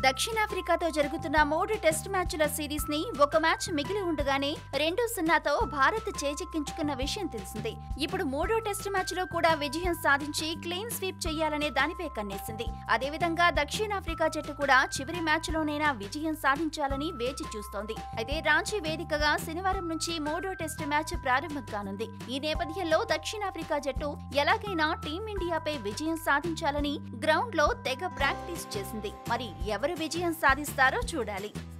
దక్షిణాఫ్రికాతో జరుగుతున్న మూడు టెస్ట్ మ్యాచ్ల సిరీస్ ని ఒక మ్యాచ్ మిగిలి ఉండగానే రెండు సున్నాతో భారత్ చేజిక్కించుకున్న విషయం తెలిసిందే ఇప్పుడు మూడో టెస్ట్ మ్యాచ్ లో కూడా విజయం సాధించి క్లీన్ స్వీప్ చేయాలనే దానిపై కన్నేసింది అదేవిధంగా దక్షిణాఫ్రికా జట్టు కూడా చివరి మ్యాచ్ లోనైనా విజయం సాధించాలని వేచి చూస్తోంది అయితే రాంచీ వేదికగా శనివారం నుంచి మూడో టెస్ట్ మ్యాచ్ ప్రారంభం కానుంది ఈ నేపథ్యంలో దక్షిణాఫ్రికా జట్టు ఎలాగైనా టీమిండియాపై విజయం సాధించాలని గ్రౌండ్ లో తెగ ప్రాక్టీస్ చేసింది మరి ఎవరు విజయం సాధిస్తారో చూడాలి